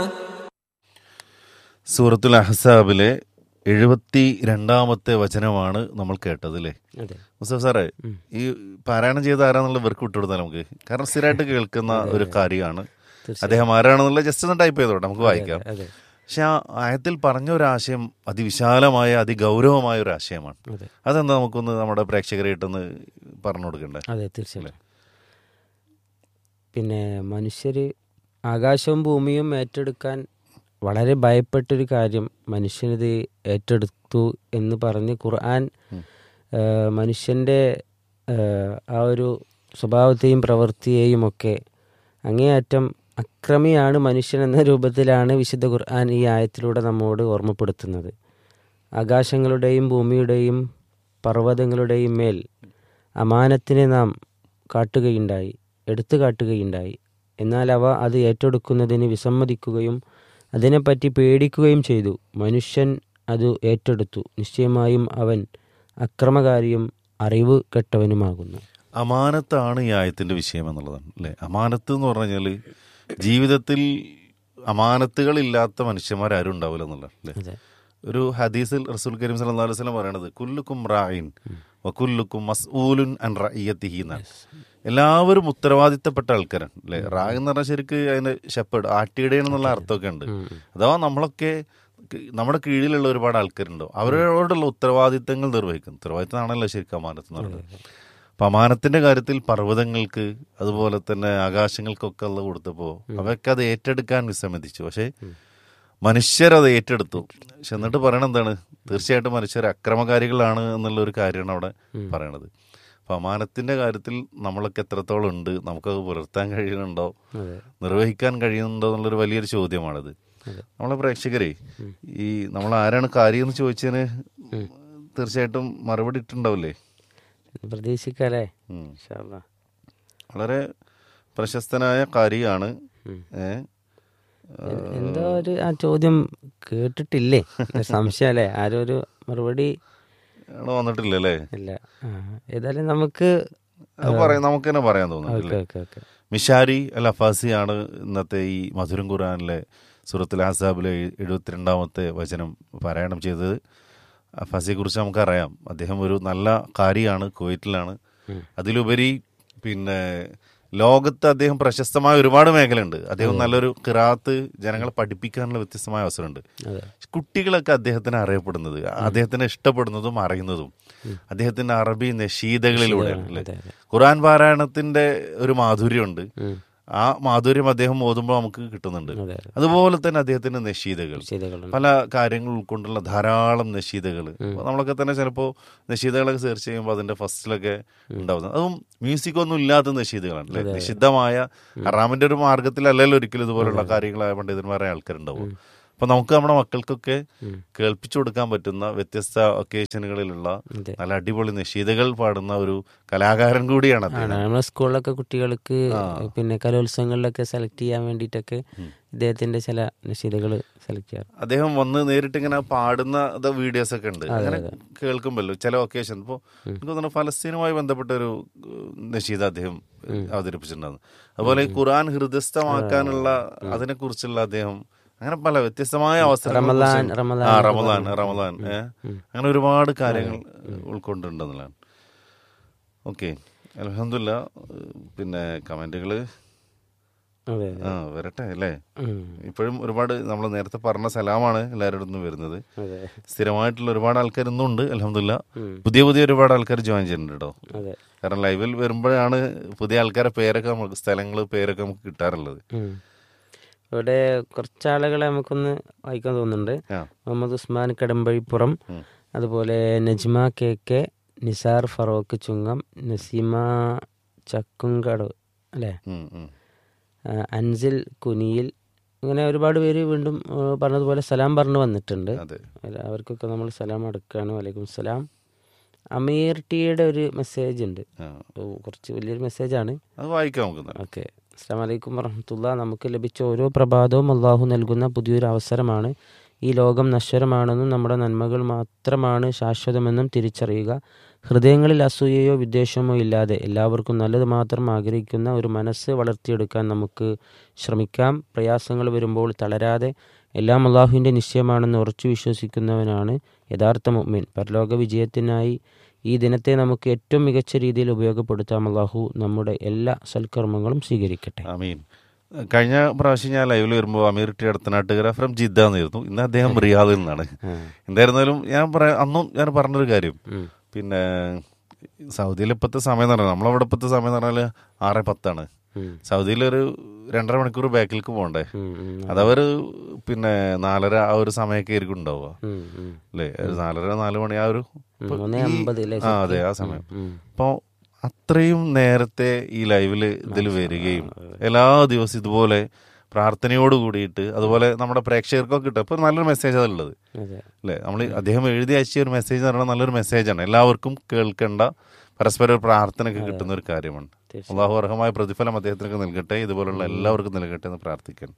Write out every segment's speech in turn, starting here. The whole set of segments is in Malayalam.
സൂറത്തുൽ അഹ്സാബിലെ എഴുപത്തി രണ്ടാമത്തെ വചനമാണ് നമ്മൾ കേട്ടത് അല്ലേ അതെ മുസ്തഫ സാറേ ഉം. ഈ പാരായണം ചെയ്ത ആരാന്നുള്ള ഇവർക്ക് വിട്ടുകൊടുത്താൽ നമുക്ക് കാരണം സ്ഥിരമായിട്ട് കേൾക്കുന്ന ഒരു കാര്യമാണ് തീർച്ചയായും. അദ്ദേഹം ആരാണെന്നുള്ള ജസ്റ്റ് ഒന്ന് ടൈപ്പ് ചെയ്തോട്ടെ നമുക്ക് വായിക്കാം അതെ പക്ഷെ ആ ആയത്തിൽ പറഞ്ഞ ഒരു ആശയം അതിവിശാലമായ അതിഗൗരവമായ ഒരു ആശയമാണ് അതെ അതെന്താ നമുക്കൊന്ന് നമ്മുടെ പ്രേക്ഷകരായിട്ടൊന്ന് പറഞ്ഞു കൊടുക്കണ്ടേ അതെ തീർച്ചയായും പിന്നെ മനുഷ്യർ ആകാശവും ഭൂമിയും ഏറ്റെടുക്കാൻ വളരെ ഭയപ്പെട്ടൊരു കാര്യം മനുഷ്യനിത് ഏറ്റെടുത്തു എന്ന് പറഞ്ഞ് ഖുർആൻ ഉം. ആ, മനുഷ്യൻ്റെ ആ, ആ ഒരു സ്വഭാവത്തെയും പ്രവൃത്തിയെയും ഒക്കെ അങ്ങേയറ്റം അക്രമിയാണ് മനുഷ്യൻ എന്ന രൂപത്തിലാണ് വിശുദ്ധ ഖുർആൻ ഈ ആയത്തിലൂടെ നമ്മോട് ഓർമ്മപ്പെടുത്തുന്നത് ആകാശങ്ങളുടെയും ഭൂമിയുടെയും പർവ്വതങ്ങളുടെയും മേൽ അമാനത്തിനെ നാം കാട്ടുകയുണ്ടായി എടുത്തു കാട്ടുകയുണ്ടായി എന്നാൽ അവ അത് ഏറ്റെടുക്കുന്നതിന് വിസമ്മതിക്കുകയും അതിനെപ്പറ്റി പേടിക്കുകയും ചെയ്തു മനുഷ്യൻ അത് ഏറ്റെടുത്തു നിശ്ചയമായും അവൻ അക്രമകാരിയും അറിവ് കെട്ടവനുമാകുന്നു അമാനത്താണ് ഈ ആയത്തിന്റെ വിഷയം എന്നുള്ളതാണ് അല്ലേ അമാനത്ത് എന്ന് പറഞ്ഞു കഴിഞ്ഞാൽ ജീവിതത്തിൽ അമാനത്തുകളില്ലാത്ത മനുഷ്യന്മാരാരും ഉണ്ടാവില്ല എന്നുള്ളതാണ് അല്ലേ അതെ ഒരു ഹദീസിൽ റസൂൽ കരീം സല്ലല്ലാഹു അലൈഹി വസല്ലം പറയണത് കുല്ലുക്കും റായിൻ വക്കുല്ലുക്കും മസ്ഊലുൻ അൻ റഇയത്തിഹി എന്നാണ് എല്ലാവരും ഉത്തരവാദിത്തപ്പെട്ട ആൾക്കാരാണ് അല്ലേ റായ് എന്ന് പറഞ്ഞാൽ ശരിക്ക് അതിന് ഷെപ്പേഡ് ആട്ടിയുടെ എന്നുള്ള അർത്ഥമൊക്കെ ഉണ്ട് ഉം. അഥവാ നമ്മളൊക്കെ ക- നമ്മുടെ കീഴിലുള്ള ഒരുപാട് ആൾക്കാരുണ്ടാവും അവരോടുള്ള ഉത്തരവാദിത്തങ്ങൾ നിർവഹിക്കും ഉത്തരവാദിത്തമാണല്ലോ ശരിക്കും അമാനത്ത് എന്ന് പറയുന്നത് അപ്പൊ അമാനത്തിന്റെ കാര്യത്തിൽ പർവ്വതങ്ങൾക്ക് അതുപോലെ തന്നെ ആകാശങ്ങൾക്കൊക്കെ ഉള്ള കൊടുത്തപ്പോൾ അവയൊക്കെ അത് ഏറ്റെടുക്കാൻ വിസമ്മതിച്ചു പക്ഷേ മനുഷ്യരത് ഏറ്റെടുത്തു പക്ഷെ എന്നിട്ട് പറയണത് എന്താണ് തീർച്ചയായിട്ടും മനുഷ്യർ അക്രമകാരികളാണ് എന്നുള്ള ഒരു കാര്യമാണ് അവിടെ പറയണത് അപ്പൊ അമാനത്തിന്റെ കാര്യത്തിൽ നമ്മളൊക്കെ എത്രത്തോളം ഉണ്ട് നമുക്കത് പുലർത്താൻ കഴിയുന്നുണ്ടോ അതെ നിർവഹിക്കാൻ കഴിയുന്നുണ്ടോ എന്നുള്ളൊരു വലിയൊരു ചോദ്യമാണത് അതെ. നമ്മളെ പ്രേക്ഷകരെ ഈ നമ്മൾ ആരാണ് കാര്യം എന്ന് ചോദിച്ചതിന് തീർച്ചയായിട്ടും മറുപടി ഇട്ടുണ്ടാവില്ലേ പ്രതീക്ഷിക്കാല്ലേ ഉം. ഇൻഷാ അല്ലാ. വളരെ പ്രശസ്തനായ കാരിയാണ് ഉം. ഏ എ- എന്തോ ഒരു ആ ചോദ്യം കേട്ടിട്ടില്ലേ ഒരു സംശയം അല്ലേ ആരും ഒരു മറുപടി ആണ് വന്നിട്ടില്ല അല്ലേ ഇല്ല ആ, ഏതായാലും നമുക്ക് അത് പറയാം നമുക്ക് തന്നെ പറയാൻ ഓക്കെ തോന്നുന്നില്ലേ ഓക്കെ ഓക്കെ മിഷാരി അൽ അഫാസിയാണ് ഇന്നത്തെ ഈ മധുരം ഖുറാനിലെ സൂറത്തുൽ അസാബിലെ എഴുപത്തിരണ്ടാമത്തെ വചനം പാരായണം ചെയ്തത് അഫാസിയെ കുറിച്ച് നമുക്കറിയാം അദ്ദേഹം ഒരു നല്ല കാരിയാണ് കുവൈറ്റിലാണ് ഉം. അതിലുപരി പിന്നെ ലോകത്ത് അദ്ദേഹം പ്രശസ്തമായ ഒരുപാട് മേഖലയുണ്ട് അദ്ദേഹം നല്ലൊരു കിറാത്ത് ജനങ്ങളെ പഠിപ്പിക്കാനുള്ള വ്യത്യസ്തമായ അവസരമുണ്ട് അതെ കുട്ടികളൊക്കെ അദ്ദേഹത്തിന് അറിയപ്പെടുന്നത് അദ്ദേഹത്തിനെ ഇഷ്ടപ്പെടുന്നതും അറിയുന്നതും അദ്ദേഹത്തിന്റെ അറബി നഷീദകളിലൂടെ അല്ലേ അതെ അതെ ഖുറാൻ പാരായണത്തിന്റെ ഒരു മാധുര്യമുണ്ട് ഉം. ആ മാധുര്യം അദ്ദേഹം ഓതുമ്പോൾ നമുക്ക് കിട്ടുന്നുണ്ട് അതെ അതെ അതുപോലെ തന്നെ അദ്ദേഹത്തിന്റെ നഷീദകൾ ചെയ്തകളുണ്ട് പല കാര്യങ്ങൾ ഉൾക്കൊണ്ടുള്ള ധാരാളം നഷീദകൾ നമ്മളൊക്കെ തന്നെ ചിലപ്പോൾ നഷീദകളൊക്കെ സെർച്ച് ചെയ്യുമ്പോൾ അതിന്റെ ഫസ്റ്റിലൊക്കെ ഉണ്ടാവുന്നത് അതും മ്യൂസിക് ഒന്നും ഇല്ലാത്ത നഷീദകളാണ് അല്ലെ നിഷിദ്ധമായ ഹറാമിന്റെ ഒരു മാർഗത്തിലല്ലല്ലോ ഒരിക്കലും ഇതുപോലുള്ള കാര്യങ്ങളായ പണ്ഡിതന്മാരായ ആൾക്കാരുണ്ടാവും അപ്പൊ നമുക്ക് നമ്മുടെ മക്കൾക്കൊക്കെ ഉം. കേൾപ്പിച്ചു കൊടുക്കാൻ പറ്റുന്ന വ്യത്യസ്ത ഒക്കേഷനുകളിലുള്ള അതെ നല്ല അടിപൊളി നഷീദകൾ പാടുന്ന ഒരു കലാകാരൻ കൂടിയാണ് അദ്ദേഹം ആണ് നമ്മളെ സ്കൂളിലൊക്കെ കുട്ടികൾക്ക് പിന്നെ കലോത്സവങ്ങളിലൊക്കെ സെലക്ട് ചെയ്യാൻ വേണ്ടിയിട്ടൊക്കെ ഇദ്ദേഹത്തിന്റെ ചില നിശ്ചിതകൾ സെലക്ട് ചെയ്യാറ് അദ്ദേഹം വന്ന് നേരിട്ട് ഇങ്ങനെ പാടുന്ന വീഡിയോസ് ഒക്കെ ഉണ്ട് അങ്ങനെ കേൾക്കുമല്ലോ ചില ഒക്കേഷൻ ഇപ്പോൾ എനിക്ക് തോന്നുന്നു ഫലസ്തീനുമായി ബന്ധപ്പെട്ട ഒരു നഷീദ അദ്ദേഹം അവതരിപ്പിച്ചിട്ടുണ്ടായിരുന്നു അതുപോലെ ഈ ഖുറാൻ ഹൃദയസ്ഥമാക്കാനുള്ള അതിനെ കുറിച്ചുള്ള അദ്ദേഹം അങ്ങനെ പല വ്യത്യസ്തമായ അവസരങ്ങൾ റമദാൻ റമദാൻ ആ റമദാൻ റമദാൻ ഏ അങ്ങനെ ഒരുപാട് കാര്യങ്ങൾ ഉൾക്കൊണ്ടിട്ടുണ്ടെന്നുള്ളതാണ് ഓക്കെ അലഹമില്ല പിന്നെ കമന്റുകള് അതെ ആ വരട്ടെ അല്ലേ ഉം. ഇപ്പോഴും ഒരുപാട് നമ്മൾ നേരത്തെ പറഞ്ഞ സലാമാണ് എല്ലാവരുടെ നിന്നും വരുന്നത് അതെ സ്ഥിരമായിട്ടുള്ള ഒരുപാട് ആൾക്കാർ ഇന്നും ഉണ്ട് അലഹമില്ല ഉം. പുതിയ പുതിയ ഒരുപാട് ആൾക്കാർ ജോയിൻ ചെയ്യുന്നുണ്ട് കേട്ടോ അതെ കാരണം ലൈവിൽ വരുമ്പോഴാണ് പുതിയ ആൾക്കാരെ പേരൊക്കെ നമുക്ക് സ്ഥലങ്ങൾ പേരൊക്കെ നമുക്ക് കിട്ടാറുള്ളത് ഉം. ഇവിടെ കുറച്ചാളുകളെ നമുക്കൊന്ന് വായിക്കാൻ തോന്നുന്നുണ്ട് ആ മുഹമ്മദ് ഉസ്മാൻ കടമ്പഴിപ്പുറം ഉം. അതുപോലെ നജ്മ കെ കെ നിസാർ ഫറോക്ക് ചുങ്കം നസീമ ചക്കുംകട അല്ലേ ഉം, ഉം. ആ, അൻസിൽ കുനിയിൽ ഇങ്ങനെ ഒരുപാട് പേര് വീണ്ടും ആ, പറഞ്ഞതുപോലെ സലാം പറഞ്ഞു വന്നിട്ടുണ്ട് അതെ അല്ല- അവർക്കൊക്കെ നമ്മൾ സലാം അടക്കുകയാണ് വലൈക്കും സലാം അമീർ ടിയുടെ ഒരു മെസ്സേജ് ഉണ്ട് ആ. ഓ, കുറച്ച് വലിയൊരു മെസ്സേജാണ് അത് വായിക്കാം നമുക്ക് എന്നാല്. ഓക്കെ അസ്സാം വലൈക്കും വറഹമത്തുള്ള നമുക്ക് ലഭിച്ച ഓരോ പ്രഭാതവും അള്ളാഹു നൽകുന്ന പുതിയൊരു അവസരമാണ് ഈ ലോകം നശ്വരമാണെന്നും നമ്മുടെ നന്മകൾ മാത്രമാണ് ശാശ്വതമെന്നും തിരിച്ചറിയുക ഹൃദയങ്ങളിൽ അസൂയയോ വിദ്വേഷമോ ഇല്ലാതെ എല്ലാവർക്കും നല്ലത് മാത്രം ആഗ്രഹിക്കുന്ന ഒരു മനസ്സ് വളർത്തിയെടുക്കാൻ നമുക്ക് ശ്രമിക്കാം പ്രയാസങ്ങൾ വരുമ്പോൾ തളരാതെ എല്ലാം അള്ളാഹുവിൻ്റെ നിശ്ചയമാണെന്ന് ഉറച്ചു വിശ്വസിക്കുന്നവനാണ് യഥാർത്ഥ മുഅ്മിൻ പരലോക വിജയത്തിനായി ഈ ദിനത്തെ നമുക്ക് ഏറ്റവും മികച്ച രീതിയിൽ ഉപയോഗപ്പെടുത്താം അള്ളാഹു നമ്മുടെ എല്ലാ സൽക്കർമ്മങ്ങളും സ്വീകരിക്കട്ടെ അമീൻ കഴിഞ്ഞ പ്രാവശ്യം ഞാൻ ലൈവിൽ വരുമ്പോൾ Ameer T Aduthanattukara from Jeddah എന്നായിരുന്നു ഇന്ന് അദ്ദേഹം റിയാദിൽ നിന്നാണ് എന്തായിരുന്നാലും ഞാൻ പറയാം അന്നും ഞാൻ പറഞ്ഞൊരു കാര്യം ഉം. പിന്നെ സൗദിയിൽ ഇപ്പോഴത്തെ സമയം എന്ന് പറഞ്ഞാൽ നമ്മളവിടെ ഇപ്പോഴത്തെ സമയം എന്ന് പറഞ്ഞാൽ ആറ് പത്താണ് ഉം. സൗദിയിൽ ഒരു രണ്ടര മണിക്കൂർ ബാക്കിലേക്ക് പോകണ്ടേ ഉം, ഉം, അതവർ പിന്നെ നാലര ആ ഒരു സമയമൊക്കെ ആയിരിക്കും ഉണ്ടാവുക ഉം, ഉം. അല്ലേ ഒരു നാലര നാല് മണി ആ ഒരു ഇപ്പൊ ഒന്നേ ഈ- അമ്പത് അല്ലേ ആ അതെ ആ സമയം ഉം. അപ്പോൾ അത്രയും നേരത്തെ ഈ ലൈവിൽ ഇതിൽ വരികയും എല്ലാ ദിവസവും ഇതുപോലെ പ്രാർത്ഥനയോട് കൂടിയിട്ട് അതുപോലെ നമ്മുടെ പ്രേക്ഷകർക്കൊക്കെ കിട്ടും അപ്പോൾ നല്ലൊരു മെസ്സേജ് അതുള്ളത് അതെ അല്ലേ നമ്മൾ അദ്ദേഹം എഴുതി അയച്ച ഒരു മെസ്സേജ് എന്ന് പറയുന്നത് നല്ലൊരു മെസ്സേജാണ് എല്ലാവർക്കും കേൾക്കേണ്ട പരസ്പര ഒരു പ്രാർത്ഥനയൊക്കെ കിട്ടുന്ന ഒരു കാര്യമാണ് തീർച്ചയായും. അള്ളാഹു അർഹമായ പ്രതിഫലം അദ്ദേഹത്തിനൊക്കെ നൽകട്ടെ ഇതുപോലുള്ള എല്ലാവർക്കും നൽകട്ടെ എന്ന് പ്രാർത്ഥിക്കാൻ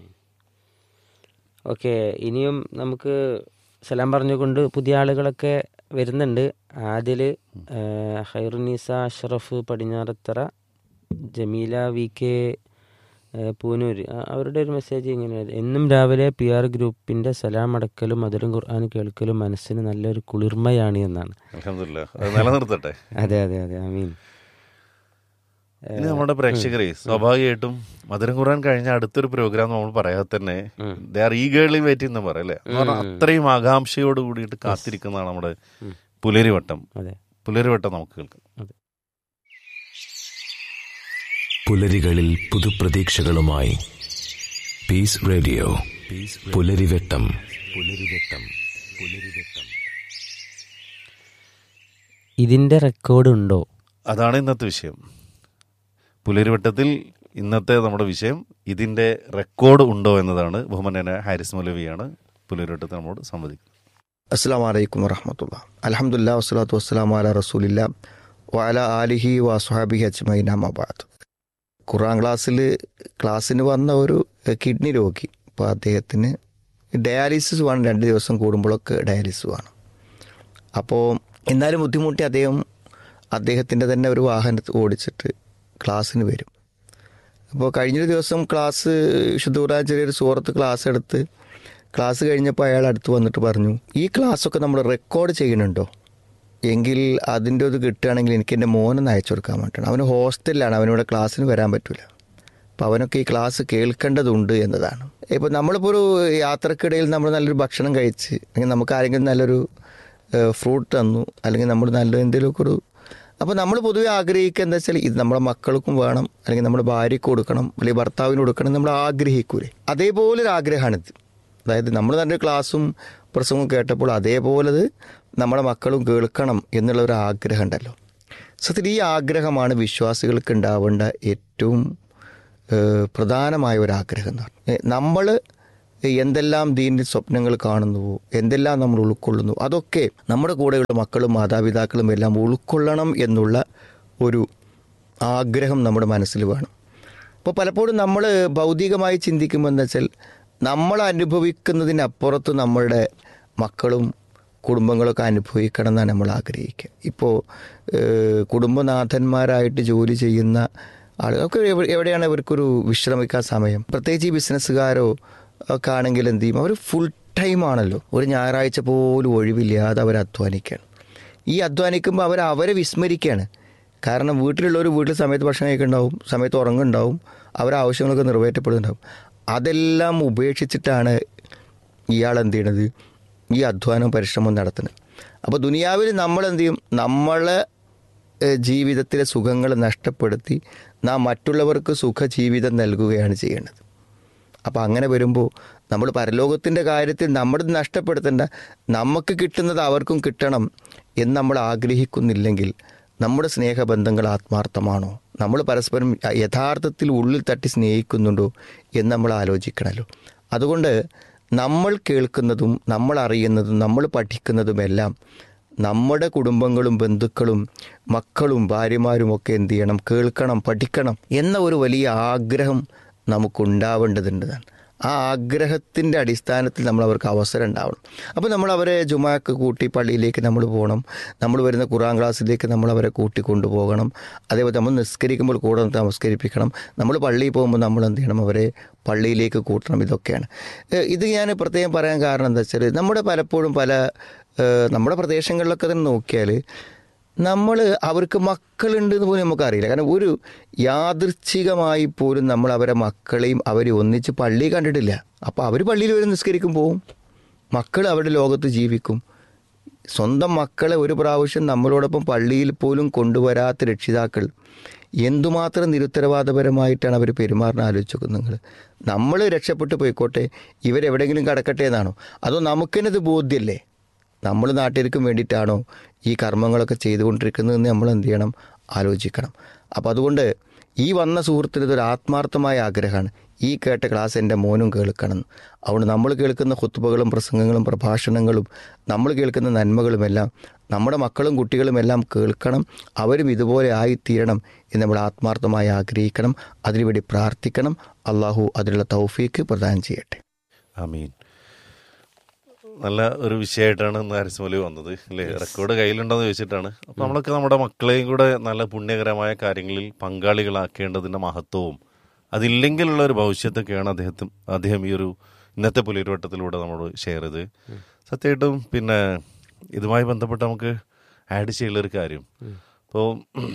ഓക്കെ ഇനിയും നമുക്ക് സലാം പറഞ്ഞുകൊണ്ട് പുതിയ ആളുകളൊക്കെ വരുന്നുണ്ട് ആദിൽ ഹൈറുനീസ അഷ്റഫ് പടിഞ്ഞാറത്തറ ജമീല വി കെ പൂനൂര് ആ, അവരുടെ ഒരു മെസ്സേജ് ഇങ്ങനെ എന്നും രാവിലെ പി ആർ ഗ്രൂപ്പിൻ്റെ സലാം അടക്കലും മധുരം ഖുർആൻ കേൾക്കലും മനസ്സിന് നല്ലൊരു കുളിർമയാണ് എന്നാണ് അലഹമില്ല അത് നിലനിർത്തട്ടെ അതെ അതെ അതെ ഐ ഇനി നമ്മുടെ പ്രേക്ഷകരെ സ്വാഭാവികമായിട്ടും മധുരം ഖുർആൻ കഴിഞ്ഞ അടുത്തൊരു പ്രോഗ്രാം നമ്മൾ പറയാതെ തന്നെ ദേ ആർ ഈ ഗേളി വെയിറ്റ് എന്ന് പറയല്ലേ എന്ന് പറഞ്ഞാൽ അത്രയും ആകാംക്ഷയോട് കൂടിയിട്ട് കാത്തിരിക്കുന്നതാണ് നമ്മുടെ പുലരിവട്ടം അതെ പുലരിവട്ടം നമുക്ക് കേൾക്കാം അതെ പുലരികളിൽ പുതുപ്രതീക്ഷകളുമായി പീസ് റേഡിയോ പുലരിവെട്ടം പുലരിവെട്ടം പുലരിവെട്ടം ഇതിൻ്റെ റെക്കോർഡ് ഉണ്ടോ അതാണ് ഇന്നത്തെ വിഷയം പുലരിവട്ടത്തിൽ ഇന്നത്തെ നമ്മുടെ വിഷയം ഇതിന്റെ റെക്കോർഡ് ഉണ്ടോ എന്നതാണ് ബഹുമാനായ ഹാരിസ് മൗലവിയാണ് പുലരിവട്ടത്തിൽ നമ്മോട് സംവദിക്കുന്നത് അസ്സാം വലൈക്കും വറഹമത്തുള്ള അലഹമുല്ല വസ്സലാത്തു വസ്സലാം അല റസൂലില്ല വഅല ആലിഹി വസ്ഹാബിഹി അജ്മൈൻ അമബാദ് ഖുറാൻ ക്ലാസ്സിൽ ക്ലാസ്സിന് വന്ന ഒരു കിഡ്നി രോഗി അപ്പോൾ അദ്ദേഹത്തിന് ഡയാലിസിസ് വേണം രണ്ട് ദിവസം കൂടുമ്പോഴൊക്കെ ഡയാലിസിസ് വേണം അപ്പോൾ എന്നാലും ബുദ്ധിമുട്ടി അദ്ദേഹം അദ്ദേഹത്തിൻ്റെ തന്നെ ഒരു വാഹനത്തിൽ ഓടിച്ചിട്ട് ക്ലാസ്സിന് വരും അപ്പോൾ കഴിഞ്ഞൊരു ദിവസം ക്ലാസ് വിശുദ്ധ ചെറിയൊരു സുഹൃത്ത് ക്ലാസ് എടുത്ത് ക്ലാസ് കഴിഞ്ഞപ്പോൾ അയാൾ അടുത്ത് വന്നിട്ട് പറഞ്ഞു ഈ ക്ലാസ്സൊക്കെ നമ്മൾ റെക്കോർഡ് ചെയ്യുന്നുണ്ടോ എങ്കിൽ അതിൻ്റെ ഇത് കിട്ടുകയാണെങ്കിൽ എനിക്ക് എൻ്റെ മോനൊന്ന് അയച്ചു കൊടുക്കാൻ വേണ്ടിയാണ് അവന് ഹോസ്റ്റലിലാണ് അവനിവിടെ ക്ലാസ്സിന് വരാൻ പറ്റില്ല അപ്പോൾ അവനൊക്കെ ഈ ക്ലാസ് കേൾക്കേണ്ടതുണ്ട് എന്നതാണ് ഇപ്പോൾ നമ്മളിപ്പോൾ ഒരു യാത്രക്കിടയിൽ നമ്മൾ നല്ലൊരു ഭക്ഷണം കഴിച്ച് അല്ലെങ്കിൽ നമുക്ക് ആരെങ്കിലും നല്ലൊരു ഫ്രൂട്ട് തന്നു അല്ലെങ്കിൽ നമ്മൾ നല്ല എന്തെങ്കിലുമൊക്കെ ഒരു അപ്പോൾ നമ്മൾ പൊതുവെ ആഗ്രഹിക്കുക എന്താ വെച്ചാൽ ഇത് നമ്മുടെ മക്കൾക്കും വേണം അല്ലെങ്കിൽ നമ്മുടെ ഭാര്യയ്ക്ക് കൊടുക്കണം അല്ലെങ്കിൽ ഭർത്താവിന് കൊടുക്കണം നമ്മൾ ആഗ്രഹിക്കൂലേ അതേപോലെ ഒരു ആഗ്രഹമാണിത് അതായത് നമ്മൾ തന്നെ ക്ലാസ്സും പ്രസംഗവും കേട്ടപ്പോൾ അതേപോലെ ഇത് നമ്മുടെ മക്കളും കേൾക്കണം എന്നുള്ള ഒരു ആഗ്രഹം ഉണ്ടല്ലോ സത്യത്തിൽ ഈ ആഗ്രഹമാണ് വിശ്വാസികൾക്ക് ഉണ്ടാവേണ്ട ഏറ്റവും ഏഹ്, പ്രധാനമായ ഒരു ആഗ്രഹം എന്ന് പറഞ്ഞാൽ നമ്മൾ എന്തെല്ലാം ദീനിൽ സ്വപ്നങ്ങൾ കാണുന്നുവോ എന്തെല്ലാം നമ്മൾ ഉൾക്കൊള്ളുന്നു അതൊക്കെ നമ്മുടെ കൂടെയുള്ള മക്കളും മാതാപിതാക്കളും എല്ലാം ഉൾക്കൊള്ളണം എന്നുള്ള ഒരു ആഗ്രഹം നമ്മുടെ മനസ്സിൽ വേണം അപ്പോൾ പലപ്പോഴും നമ്മൾ ഭൗതികമായി ചിന്തിക്കുമ്പോൾ എന്താ വെച്ചാൽ നമ്മൾ അനുഭവിക്കുന്നതിനപ്പുറത്ത് നമ്മളുടെ മക്കളും കുടുംബങ്ങളൊക്കെ അനുഭവിക്കണം എന്നാണ് നമ്മൾ ആഗ്രഹിക്കുക ഇപ്പോൾ ഏഹ്, കുടുംബനാഥന്മാരായിട്ട് ജോലി ചെയ്യുന്ന ആളുകൾക്ക് എവ- എവിടെയാണ് ഇവർക്കൊരു വിശ്രമിക്കാൻ സമയം പ്രത്യേകിച്ച് ഈ ബിസിനസ്സുകാരോ ഒക്കെ ആണെങ്കിൽ എന്ത് ചെയ്യും അവർ ഫുൾ ടൈം ആണല്ലോ ഒരു ഞായറാഴ്ച പോലും ഒഴിവില്ലാതെ അവർ അധ്വാനിക്കുകയാണ് ഈ അധ്വാനിക്കുമ്പോൾ അവർ അവരെ വിസ്മരിക്കുകയാണ് കാരണം വീട്ടിലുള്ളവർ വീട്ടിൽ സമയത്ത് ഭക്ഷണം കഴിക്കുന്നുണ്ടാവും സമയത്ത് ഉറങ്ങുന്നുണ്ടാവും അവരുടെ ആവശ്യങ്ങളൊക്കെ നിറവേറ്റപ്പെടുന്നുണ്ടാവും അതെല്ലാം ഉപേക്ഷിച്ചിട്ടാണ് ഇയാൾ എന്ത് ചെയ്യണത് ഈ അധ്വാനം പരിശ്രമം നടത്തുന്നത് അപ്പോൾ ദുനിയാവിൽ നമ്മൾ എന്ത് ചെയ്യും നമ്മളെ ഏഹ്, ജീവിതത്തിലെ സുഖങ്ങൾ നഷ്ടപ്പെടുത്തി നാം മറ്റുള്ളവർക്ക് സുഖജീവിതം നൽകുകയാണ് ചെയ്യേണ്ടത് അപ്പോൾ അങ്ങനെ വരുമ്പോൾ നമ്മൾ പരലോകത്തിൻ്റെ കാര്യത്തിൽ നമ്മൾ നഷ്ടപ്പെടുത്തേണ്ട നമുക്ക് കിട്ടുന്നത് അവർക്കും കിട്ടണം എന്ന് നമ്മൾ ആഗ്രഹിക്കുന്നില്ലെങ്കിൽ നമ്മുടെ സ്നേഹബന്ധങ്ങൾ ആത്മാർത്ഥമാണോ നമ്മൾ പരസ്പരം യഥാർത്ഥത്തിൽ ഉള്ളിൽ തട്ടി സ്നേഹിക്കുന്നുണ്ടോ എന്ന് നമ്മൾ ആലോചിക്കണമല്ലോ അതുകൊണ്ട് നമ്മൾ കേൾക്കുന്നതും നമ്മൾ അറിയുന്നതും നമ്മൾ പഠിക്കുന്നതുമെല്ലാം നമ്മുടെ കുടുംബങ്ങളും ബന്ധുക്കളും മക്കളും ഭാര്യമാരും ഒക്കെ എന്ത് ചെയ്യണം കേൾക്കണം പഠിക്കണം എന്ന ഒരു വലിയ ആഗ്രഹം നമുക്കുണ്ടാവേണ്ടതുണ്ടെന്നാണ് ആ ആഗ്രഹത്തിൻ്റെ അടിസ്ഥാനത്തിൽ നമ്മൾ അവർക്ക് അവസരം ഉണ്ടാവണം അപ്പോൾ നമ്മൾ അവരെ ജുമാക്ക് കൂട്ടി പള്ളിയിലേക്ക് നമ്മൾ പോകണം നമ്മൾ വരുന്ന ഖുറാൻ ക്ലാസ്സിലേക്ക് നമ്മൾ അവരെ കൂട്ടി കൊണ്ടുപോകണം അതേപോലെ നമ്മൾ നിസ്കരിക്കുമ്പോൾ കൂടെ നിർത്തി നമസ്കരിപ്പിക്കണം നമ്മൾ പള്ളിയിൽ പോകുമ്പോൾ നമ്മൾ എന്ത് ചെയ്യണം അവരെ പള്ളിയിലേക്ക് കൂട്ടണം ഇതൊക്കെയാണ് ഏഹ് ഇത് ഞാൻ പ്രത്യേകം പറയാൻ കാരണം എന്താ വെച്ചാൽ നമ്മുടെ പലപ്പോഴും പല ഏഹ് നമ്മുടെ പ്രദേശങ്ങളിലൊക്കെ തന്നെ നോക്കിയാൽ നമ്മൾ അവർക്ക് മക്കളുണ്ട് എന്ന് പോലും നമുക്കറിയില്ല കാരണം ഒരു യാദൃച്ഛികമായി പോലും നമ്മൾ അവരെ മക്കളെയും അവർ ഒന്നിച്ച് പള്ളി കണ്ടിട്ടില്ല അപ്പോൾ അവർ പള്ളിയിൽ വരെ നിസ്കരിക്കും പോവും മക്കൾ അവരുടെ ലോകത്ത് ജീവിക്കും സ്വന്തം മക്കളെ ഒരു പ്രാവശ്യം നമ്മളോടൊപ്പം പള്ളിയിൽ പോലും കൊണ്ടുവരാത്ത രക്ഷിതാക്കൾ എന്തുമാത്രം നിരുത്തരവാദപരമായിട്ടാണ് അവർ പെരുമാറുന്ന ആലോചിച്ചു നിങ്ങൾ നമ്മൾ രക്ഷപ്പെട്ടു പോയിക്കോട്ടെ ഇവരെവിടെയെങ്കിലും കടക്കട്ടെ എന്നാണോ അതോ നമുക്കെന്നത് ബോധ്യല്ലേ നമ്മൾ നാട്ടുകാർക്കും വേണ്ടിയിട്ടാണോ ഈ കർമ്മങ്ങളൊക്കെ ചെയ്തുകൊണ്ടിരിക്കുന്നതെന്ന് നമ്മൾ എന്ത് ചെയ്യണം ആലോചിക്കണം അപ്പം അതുകൊണ്ട് ഈ വന്ന സുഹൃത്തിന് ഇതൊരു ആത്മാർത്ഥമായ ആഗ്രഹമാണ് ഈ കേട്ട ക്ലാസ് എൻ്റെ മോനും കേൾക്കണം അതുകൊണ്ട് നമ്മൾ കേൾക്കുന്ന ഹുത്തുബകളും പ്രസംഗങ്ങളും പ്രഭാഷണങ്ങളും നമ്മൾ കേൾക്കുന്ന നന്മകളുമെല്ലാം നമ്മുടെ മക്കളും കുട്ടികളും എല്ലാം കേൾക്കണം അവരും ഇതുപോലെ ആയിത്തീരണം എന്ന് നമ്മൾ ആത്മാർത്ഥമായി ആഗ്രഹിക്കണം അതിനുവേണ്ടി പ്രാർത്ഥിക്കണം അള്ളാഹു അതിനുള്ള തൗഫീക്ക് പ്രദാനം ചെയ്യട്ടെ ആമീൻ നല്ല ഒരു വിഷയമായിട്ടാണ് ഇന്ന് ഹരിസ്മലി വന്നത് അല്ലേ റെക്കോർഡ് കയ്യിലുണ്ടോന്ന് ചോദിച്ചിട്ടാണ് അപ്പൊ നമ്മളൊക്കെ നമ്മുടെ മക്കളെയും കൂടെ നല്ല പുണ്യകരമായ കാര്യങ്ങളിൽ പങ്കാളികളാക്കേണ്ടതിന്റെ മഹത്വവും അതില്ലെങ്കിലുള്ള ഒരു ഭവിഷ്യത്തൊക്കെയാണ് അദ്ദേഹത്തിന് അദ്ദേഹം ഈ ഒരു ഇന്നത്തെ പുലിരുവട്ടത്തിലൂടെ നമ്മളോട് ഷെയർ ചെയ്ത് സത്യമായിട്ടും പിന്നെ ഇതുമായി ബന്ധപ്പെട്ട് നമുക്ക് ആഡ് ചെയ്യാനുള്ള ഒരു കാര്യം ഇപ്പോൾ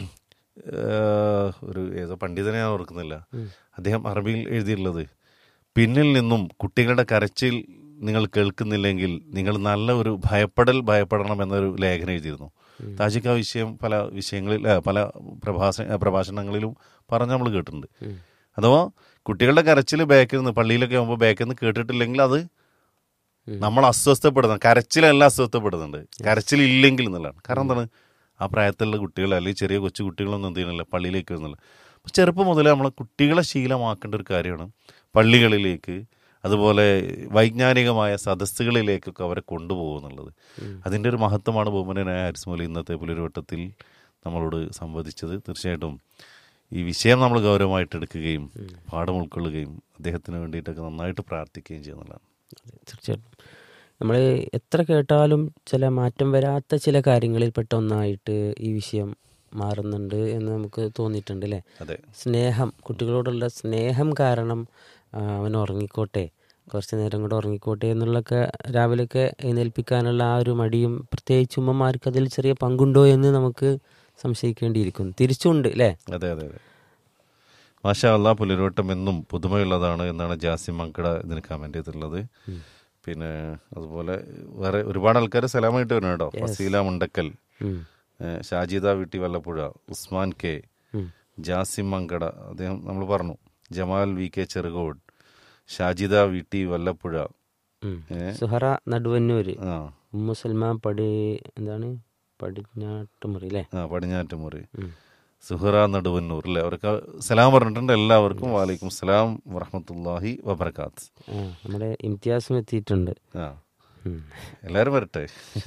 ഒരു ഏതോ പണ്ഡിതനെ ഞാൻ ഓർക്കുന്നില്ല അദ്ദേഹം അറബിയിൽ എഴുതിയിട്ടുള്ളത് പിന്നിൽ നിന്നും കുട്ടികളുടെ കരച്ചിൽ നിങ്ങൾ കേൾക്കുന്നില്ലെങ്കിൽ നിങ്ങൾ നല്ല ഒരു ഭയപ്പെടൽ ഭയപ്പെടണം എന്നൊരു ലേഖനം എഴുതിയിരുന്നു താജിക്ക് ആ വിഷയം പല വിഷയങ്ങളിൽ ആ, പല പ്രഭാഷ പ്രഭാഷണങ്ങളിലും പറഞ്ഞ് നമ്മൾ കേട്ടിട്ടുണ്ട് അഥവാ കുട്ടികളുടെ കരച്ചിൽ ബാക്കിൽ നിന്ന് പള്ളിയിലൊക്കെ ആകുമ്പോൾ ബാക്കിൽ നിന്ന് കേട്ടിട്ടില്ലെങ്കിൽ അത് നമ്മൾ അസ്വസ്ഥപ്പെടുന്ന കരച്ചിലല്ല അസ്വസ്ഥപ്പെടുന്നുണ്ട് കരച്ചിലില്ലെങ്കിൽ എന്നുള്ളതാണ് കാരണം എന്താണ് ആ പ്രായത്തിലുള്ള കുട്ടികൾ അല്ലെങ്കിൽ ചെറിയ കൊച്ചു കുട്ടികളൊന്നും എന്ത് ചെയ്യണില്ല പള്ളിയിലേക്ക് വരുന്നില്ല അപ്പോൾ ചെറുപ്പം മുതലേ നമ്മളെ കുട്ടികളെ ശീലമാക്കേണ്ട ഒരു കാര്യമാണ് പള്ളികളിലേക്ക് അതുപോലെ വൈജ്ഞാനികമായ സദസ്സുകളിലേക്കൊക്കെ അവരെ കൊണ്ടുപോകുന്നുള്ളത് അതിൻ്റെ ഒരു മഹത്വമാണ് ബഹുമാനായ ഹാരിസ്മോലി ഇന്നത്തെ പുലരുവട്ടത്തിൽ നമ്മളോട് സംവദിച്ചത് തീർച്ചയായിട്ടും ഈ വിഷയം നമ്മൾ ഗൗരവമായിട്ട് എടുക്കുകയും പാഠം ഉൾക്കൊള്ളുകയും അദ്ദേഹത്തിന് വേണ്ടിയിട്ടൊക്കെ നന്നായിട്ട് പ്രാർത്ഥിക്കുകയും ചെയ്യുന്നതാണ് തീർച്ചയായിട്ടും നമ്മൾ എത്ര കേട്ടാലും ചില മാറ്റം വരാത്ത ചില കാര്യങ്ങളിൽപ്പെട്ട ഒന്നായിട്ട് ഈ വിഷയം മാറുന്നുണ്ട് എന്ന് നമുക്ക് തോന്നിയിട്ടുണ്ട് അല്ലേ അതെ സ്നേഹം കുട്ടികളോടുള്ള സ്നേഹം കാരണം ആ, അവൻ ഉറങ്ങിക്കോട്ടെ കുറച്ച് നേരം കൂടെ ഉറങ്ങിക്കോട്ടെ എന്നുള്ളൊക്കെ രാവിലെയൊക്കെ എഴുന്നേൽപ്പിക്കാനുള്ള ആ ഒരു മടിയും പ്രത്യേകിച്ച് ഉമ്മമാർക്ക് അതിൽ ചെറിയ പങ്കുണ്ടോ എന്ന് നമുക്ക് സംശയിക്കേണ്ടിയിരിക്കുന്നു തിരിച്ചുണ്ട് അല്ലേ അതെ അതെ അതെ മാഷാ അള്ളാ പുലരോട്ടം എന്നും പുതുമയുള്ളതാണ് എന്നാണ് ജാസിം മങ്കട ഇതിന് കമന്റ് ചെയ്തിട്ടുള്ളത് പിന്നെ അതുപോലെ വേറെ ഒരുപാട് ആൾക്കാർ സലാമായിട്ട് വരണം കേട്ടോ ഫസീല മുണ്ടക്കൽ ഉം. ഏഹ് ഷാജിദ വീട്ടി വല്ലപ്പുഴ ഉസ്മാൻ കെ ഉം. ജാസിം മങ്കട അദ്ദേഹം നമ്മൾ പറഞ്ഞു ജമാൽ വി കെ ചെറുകോട് ഷാജിദ വീട്ടി വല്ലപ്പുഴ ഉം. ഏ? സുഹറ നടുവന്നൂര് ആ ഉമ്മു സൽമാൻ പടി എന്താണ് പടിഞ്ഞാട്ടുമുറി അല്ലേ ആ പടിഞ്ഞാറ്റുമുറി ഉം. സുഹറ നടുവന്നൂർ അല്ലേ അവർക്ക് സലാം പറഞ്ഞിട്ടുണ്ട് എല്ലാവർക്കും വാലൈക്കും സലാം വറഹമത്തല്ലാഹി വബർക്കാത്ത് ആ നമ്മുടെ ഇംതിയാസും എത്തിയിട്ടുണ്ട് ആ ഉം. എല്ലാവരും വരട്ടെ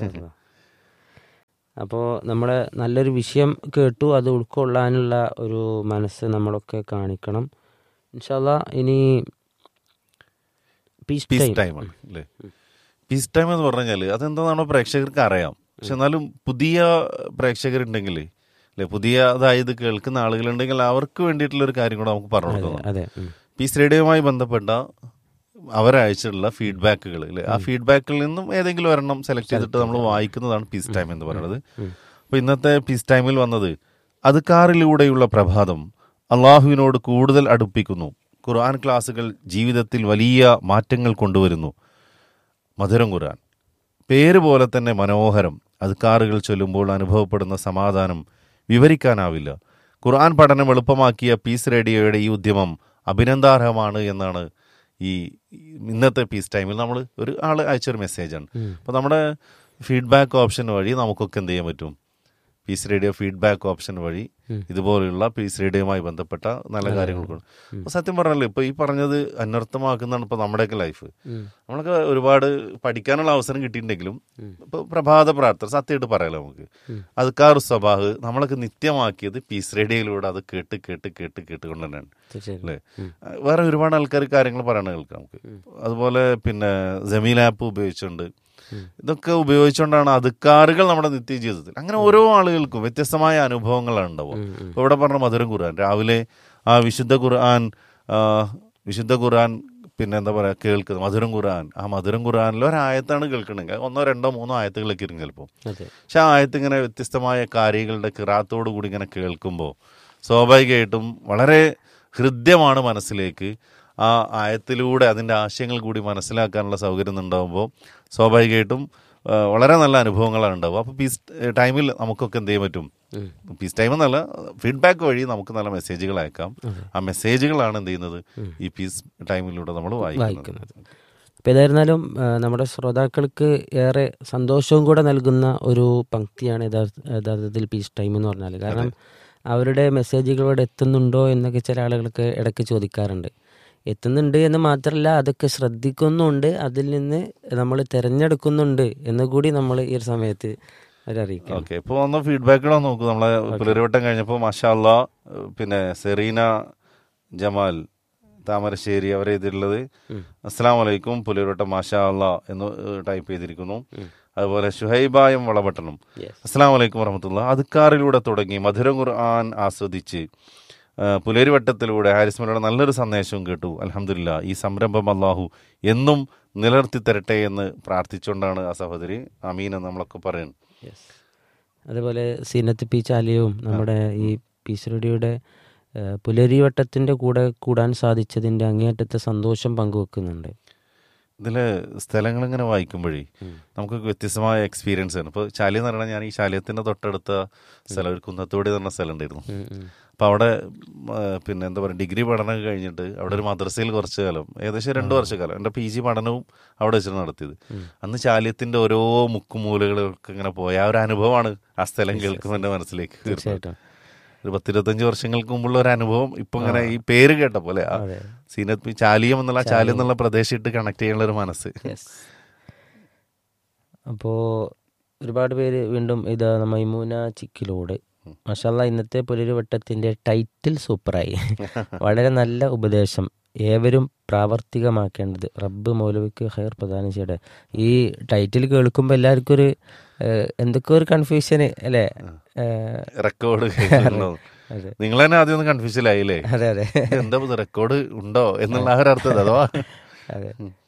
അപ്പോൾ നമ്മൾ നല്ലൊരു വിഷയം കേട്ടു അത് ഉൾക്കൊള്ളാനുള്ള ഒരു മനസ്സ് നമ്മളൊക്കെ കാണിക്കണം ഇൻഷാല്ല ഇനി പീസ് പീസ് ടൈം ടൈം ആണ് അല്ലേ പീസ് ടൈം എന്ന് പറഞ്ഞു കഴിഞ്ഞാൽ അതെന്താണെന്ന് പ്രേക്ഷകർക്ക് അറിയാം പക്ഷെ എന്നാലും പുതിയ പ്രേക്ഷകരുണ്ടെങ്കിൽ അല്ലെ പുതിയ അതായത് കേൾക്കുന്ന ആളുകളുണ്ടെങ്കിൽ അവർക്ക് വേണ്ടിയിട്ടുള്ള ഒരു കാര്യം കൂടെ നമുക്ക് പറഞ്ഞു കൊടുക്കണം അതെ ഉം. പീസ് റേഡിയോയുമായി ബന്ധപ്പെട്ട അവരയച്ചിട്ടുള്ള ഫീഡ്ബാക്കുകൾ അല്ലെ ആ ഫീഡ്ബാക്കിൽ നിന്നും ഏതെങ്കിലും ഒരെണ്ണം സെലക്ട് ചെയ്തിട്ട് നമ്മൾ വായിക്കുന്നതാണ് പീസ് ടൈം എന്ന് പറയുന്നത് അപ്പൊ ഇന്നത്തെ പീസ് ടൈമിൽ വന്നത് അതുക്കാറിലൂടെയുള്ള പ്രഭാതം അള്ളാഹുവിനോട് കൂടുതൽ അടുപ്പിക്കുന്നു ഖുർആൻ ക്ലാസ്സുകൾ ജീവിതത്തിൽ വലിയ മാറ്റങ്ങൾ കൊണ്ടുവരുന്നു മധുരം ഖുർആൻ പേര് പോലെ തന്നെ മനോഹരം അദ്കാറുകൾ ചൊല്ലുമ്പോൾ അനുഭവപ്പെടുന്ന സമാധാനം വിവരിക്കാനാവില്ല ഖുർആൻ പഠനം എളുപ്പമാക്കിയ പീസ് റേഡിയോയുടെ ഈ ഉദ്യമം അഭിനന്ദാർഹമാണ് എന്നാണ് ഈ ഇന്നത്തെ പീസ് ടൈമിൽ നമ്മൾ ഒരു ആൾ അയച്ചൊരു മെസ്സേജാണ് അപ്പോൾ നമ്മുടെ ഫീഡ്ബാക്ക് ഓപ്ഷൻ വഴി നമുക്കൊക്കെ എന്ത് ചെയ്യാൻ പറ്റും പീസ് റേഡിയോ ഫീഡ്ബാക്ക് ഓപ്ഷൻ വഴി ഉം. ഇതുപോലെയുള്ള പീസ് റേഡിയോയുമായി ബന്ധപ്പെട്ട നല്ല കാര്യങ്ങൾ അപ്പൊ സത്യം പറഞ്ഞല്ലോ ഇപ്പൊ ഈ പറഞ്ഞത് അന്വർത്ഥമാക്കുന്നതാണ് ഇപ്പൊ നമ്മുടെയൊക്കെ ലൈഫ് ഉം. നമ്മളൊക്കെ ഒരുപാട് പഠിക്കാനുള്ള അവസരം കിട്ടിയിട്ടുണ്ടെങ്കിലും ഇപ്പൊ പ്രഭാത പ്രാർത്ഥന സത്യമായിട്ട് പറയാലോ നമുക്ക് അതുക്കാർ സ്വഭാവ് നമ്മളൊക്കെ നിത്യമാക്കിയത് പീസ് റേഡിയോയിലൂടെ അത് കേട്ട് കേട്ട് കേട്ട് കേട്ടുകൊണ്ട് തന്നെയാണ് തീർച്ചയായും അല്ലേ വേറെ ഒരുപാട് ആൾക്കാർ കാര്യങ്ങൾ പറയണ കേൾക്കാം നമുക്ക് അതുപോലെ പിന്നെ ജമീൽ ആപ്പ് ഉപയോഗിച്ചുകൊണ്ട് ഇതൊക്കെ ഉപയോഗിച്ചുകൊണ്ടാണ് അതുക്കാറുകൾ നമ്മുടെ നിത്യജീവിതത്തിൽ അങ്ങനെ ഓരോ ആളുകൾക്കും വ്യത്യസ്തമായ അനുഭവങ്ങളാണ് ഉണ്ടാവുക ഇപ്പോൾ ഇവിടെ പറഞ്ഞ മധുരം ഖുർആൻ രാവിലെ ആ വിശുദ്ധ ഖുർആൻ ആ, വിശുദ്ധ ഖുർആൻ പിന്നെ എന്താ പറയുക കേൾക്കുന്നത് മധുരം ഖുർആൻ ആ മധുരം ഖുർആനിൽ ഒരായത്താണ് കേൾക്കണമെങ്കിൽ ഒന്നോ രണ്ടോ മൂന്നോ ആയത്തുകളൊക്കെ ഇരുന്ന് ചിലപ്പോൾ അതെ പക്ഷെ ആ ആയത്ത് ഇങ്ങനെ വ്യത്യസ്തമായ കാര്യങ്ങളുടെ കിറാത്തോടു കൂടി ഇങ്ങനെ കേൾക്കുമ്പോൾ സ്വാഭാവികമായിട്ടും വളരെ ഹൃദ്യമാണ് മനസ്സിലേക്ക് ആ ആയത്തിലൂടെ അതിൻ്റെ ആശയങ്ങൾ കൂടി മനസ്സിലാക്കാനുള്ള സൗകര്യം ഉണ്ടാകുമ്പോൾ സ്വാഭാവികമായിട്ടും ആ, വളരെ നല്ല അനുഭവങ്ങളാണ് ഉണ്ടാവുക അപ്പോൾ പീസ് ടൈമിൽ നമുക്കൊക്കെ എന്ത് ചെയ്യാൻ പറ്റും പീസ് ടൈം എന്നല്ല ഫീഡ്ബാക്ക് വഴി നമുക്ക് നല്ല മെസ്സേജുകൾ അയക്കാം ആ മെസ്സേജുകളാണ് എന്ത് ചെയ്യുന്നത് ഈ പീസ് ടൈമിലൂടെ നമ്മൾ വായിക്കുന്നത് വായിക്കുന്നത് അപ്പോൾ ഏതായിരുന്നാലും ആ, നമ്മുടെ ശ്രോതാക്കൾക്ക് ഏറെ സന്തോഷവും കൂടെ നൽകുന്ന ഒരു പങ്ക്തിയാണ് യഥാർത്ഥ- യഥാർത്ഥത്തിൽ പീസ് ടൈം എന്ന് പറഞ്ഞാൽ കാരണം അവരുടെ മെസ്സേജുകളോട് എത്തുന്നുണ്ടോ എന്നൊക്കെ ചില ആളുകൾക്ക് ഇടയ്ക്ക് ചോദിക്കാറുണ്ട് എത്തുന്നുണ്ട് എന്ന് മാത്രമല്ല അതൊക്കെ ശ്രദ്ധിക്കുന്നുണ്ട് അതിൽ നിന്ന് നമ്മൾ തിരഞ്ഞെടുക്കുന്നുണ്ട് എന്ന് കൂടി നമ്മൾ ഈ ഒരു സമയത്ത് അവരറിയിക്കാം ഓക്കെ ഇപ്പോൾ വന്ന ഫീഡ്ബാക്കുകളോ നോക്കൂ നമ്മളെ പുലരിവട്ടം കഴിഞ്ഞപ്പോൾ മഷാല്ല പിന്നെ സെറീന ജമാൽ താമരശ്ശേരി അവരെ ഇതിലുള്ളത് അസ്സാം വലൈക്കും പുലരിവട്ടം മാഷാ അല്ല എന്ന് ടൈപ്പ് ചെയ്തിരിക്കുന്നു അതുപോലെ ഷുഹൈബായും വളപട്ടണം Yes. അസ്സാം വലൈക്കും വറഹമത്തുള്ള അതുക്കാറിലൂടെ തുടങ്ങി മധുരം ഖുർആൻ ആസ്വദിച്ച് ആ, പുലരിവട്ടത്തിലൂടെ ഹാരിസ്മലയുടെ നല്ലൊരു സന്ദേശവും കേട്ടു അലഹമില്ല ഈ സംരംഭം അള്ളാഹു എന്നും നിലനിർത്തി തരട്ടെ എന്ന് പ്രാർത്ഥിച്ചുകൊണ്ടാണ് ആ സഹോദരി അമീൻ എന്ന് നമ്മളൊക്കെ പറയുന്നത് യെസ് അതുപോലെ സീനത്ത് പി ചാലിയവും നമ്മുടെ ഈ പീസ് റേഡിയോയുടെ ഏഹ്, പുലരിവട്ടത്തിൻ്റെ കൂടെ കൂടാൻ സാധിച്ചതിൻ്റെ അങ്ങേയറ്റത്തെ സന്തോഷം പങ്കുവെക്കുന്നുണ്ട് ഇതില് സ്ഥലങ്ങൾ ഇങ്ങനെ വായിക്കുമ്പോഴേ നമുക്ക് വ്യത്യസ്തമായ എക്സ്പീരിയൻസ് ആണ് ഇപ്പോൾ ശാലി എന്ന് പറഞ്ഞാൽ ഞാൻ ഈ ശാലയത്തിന്റെ തൊട്ടടുത്ത സ്ഥലം ഒരു കുന്നത്തോടി എന്ന് പറഞ്ഞ സ്ഥലം ഉണ്ടായിരുന്നു അപ്പോൾ അവിടെ ഉം, ആ, പിന്നെ എന്താ പറയുക ഡിഗ്രി പഠനം കഴിഞ്ഞിട്ട് അവിടെ ഒരു മദ്രസയിൽ കുറച്ച് കാലം ഏകദേശം രണ്ട് വർഷക്കാലം എൻ്റെ പി ജി പഠനവും അവിടെ വെച്ചാണ് നടത്തിയത് അന്ന് ശാല്യത്തിന്റെ ഓരോ മുക്കുമൂലകളൊക്കെ ഇങ്ങനെ പോയ ആ ഒരു അനുഭവമാണ് ആ സ്ഥലം കേൾക്കുമ്പോൾ എൻ്റെ മനസ്സിലേക്ക് വരുന്നത്. തീർച്ചയായിട്ടും ഒരു പത്തിരുപത്തഞ്ച് വർഷങ്ങൾക്ക് മുമ്പുള്ള ഒരു അനുഭവം ഇപ്പൊ ഇങ്ങനെ ഈ പേര് കേട്ട പോലെ ആ അതെ. സീനത്ത് പി- ചാലിയം എന്നുള്ള ചാലിയം എന്നുള്ള പ്രദേശം ഇട്ട് കണക്ട് ചെയ്യാനുള്ള ഒരു മനസ്സ് യെസ് അപ്പോൾ ഒരുപാട് പേര് വീണ്ടും ഇത് മൈമൂന ചിക്കിലോട് മഷാല്ല ഇന്നത്തെ പുലരുവട്ടത്തിൻ്റെ ടൈറ്റിൽ സൂപ്പറായി വളരെ നല്ല ഉപദേശം ഏവരും പ്രാവർത്തികമാക്കേണ്ടത് റബ്ബ് മൗലവിക്ക് ഹയർ പ്രദാനം ചെയ്യട്ടെ ഈ ടൈറ്റിൽ കേൾക്കുമ്പോൾ എല്ലാവർക്കും ഒരു ഏഹ്, എന്തൊക്കെ ഒരു കൺഫ്യൂഷന് അല്ലേ ഏഹ്, റെക്കോർഡ് കേൾക്കുന്നുണ്ടോ അതെ നിങ്ങൾ തന്നെ ആദ്യം ഒന്ന് കൺഫ്യൂസിലായില്ലേ അതെ അതെ എന്താ റെക്കോർഡ് ഉണ്ടോ എന്നുള്ള ആ ഒരു അർത്ഥം അഥവാ അതെ ഉം.